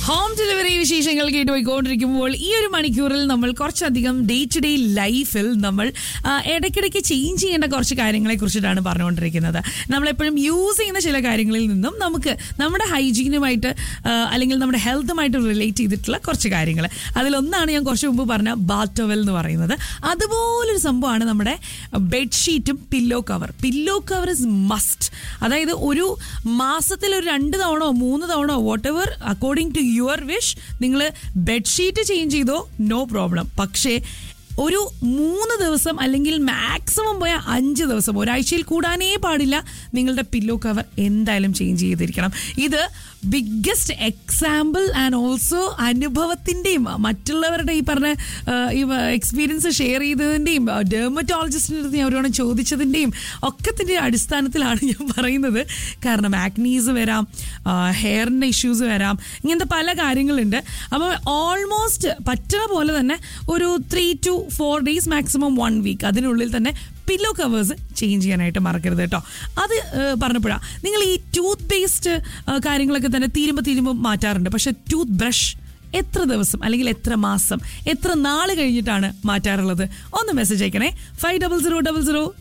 home delivery വിശേഷങ്ങൾ കേട്ട് പോയിക്കൊണ്ടിരിക്കുമ്പോൾ ഈ ഒരു മണിക്കൂറിൽ നമ്മൾ കുറച്ചധികം ഡേ ടു ഡേ ലൈഫിൽ നമ്മൾ ആ, ഇടയ്ക്കിടയ്ക്ക് ചേഞ്ച് ചെയ്യേണ്ട കുറച്ച് കാര്യങ്ങളെ കുറിച്ചിട്ടാണ് പറഞ്ഞുകൊണ്ടിരിക്കുന്നത് നമ്മളെപ്പോഴും യൂസ് ചെയ്യുന്ന ചില കാര്യങ്ങളിൽ നിന്നും നമുക്ക് നമ്മുടെ ഹൈജീനുമായിട്ട് ആ, അല്ലെങ്കിൽ നമ്മുടെ ഹെൽത്തുമായിട്ട് റിലേറ്റ് ചെയ്തിട്ടുള്ള കുറച്ച് കാര്യങ്ങൾ അതിലൊന്നാണ് ഞാൻ കുറച്ച് മുമ്പ് പറഞ്ഞ ബാത്തോവൽ എന്ന് പറയുന്നത് അതുപോലൊരു സംഭവമാണ് നമ്മുടെ ബെഡ്ഷീറ്റും pillow cover pillow cover is must അതായത് ഒരു മാസത്തിൽ ഒരു രണ്ട് തവണ മൂന്ന് തവണ whatever according to your wish നിങ്ങൾ ബെഡ്ഷീറ്റ് ചേഞ്ച് ചെയ്തോ നോ പ്രോബ്ലം പക്ഷേ ഒരു മൂന്ന് ദിവസം അല്ലെങ്കിൽ മാക്സിമം പോയ അഞ്ച് ദിവസം ഒരാഴ്ചയിൽ കൂടാനേ പാടില്ല നിങ്ങളുടെ പില്ലോ കവർ എന്തായാലും ചേഞ്ച് ചെയ്തിരിക്കണം ഇത് ബിഗ്ഗസ്റ്റ് എക്സാമ്പിൾ ആൻഡ് ഓൾസോ അനുഭവത്തിൻ്റെയും മറ്റുള്ളവരുടെ ഈ പറഞ്ഞ ആ, ഈ എക്സ്പീരിയൻസ് ഷെയർ ചെയ്തതിൻ്റെയും ഡെർമറ്റോളജിസ്റ്റിൻ്റെ അടുത്ത് ഞാൻ ഒരുവണ്ണം ചോദിച്ചതിൻ്റെയും ഒക്കത്തിൻ്റെ അടിസ്ഥാനത്തിലാണ് ഞാൻ പറയുന്നത് കാരണം ആക്നീസ് വരാം ഹെയറിൻ്റെ ഇഷ്യൂസ് വരാം ഇങ്ങനത്തെ പല കാര്യങ്ങളുണ്ട് അപ്പോൾ ഓൾമോസ്റ്റ് പറ്റണ പോലെ തന്നെ ഒരു three two four days maximum one week അതിനുള്ളിൽ തന്നെ പില്ലോ കവേഴ്സ് ചേഞ്ച് ചെയ്യാനായിട്ട് മറക്കരുത് കേട്ടോ അത് പറഞ്ഞപ്പോഴാണ് നിങ്ങൾ ഈ ടൂത്ത് പേസ്റ്റ് കാര്യങ്ങളൊക്കെ തന്നെ തീരുമ്പോൾ തീരുമ്പോൾ മാറ്റാറുണ്ട് പക്ഷെ ടൂത്ത് ബ്രഷ് എത്ര ദിവസം അല്ലെങ്കിൽ എത്ര മാസം എത്ര നാൾ കഴിഞ്ഞിട്ടാണ് മാറ്റാറുള്ളത് ഒന്ന് മെസ്സേജ് അയക്കണേ five double zero double zero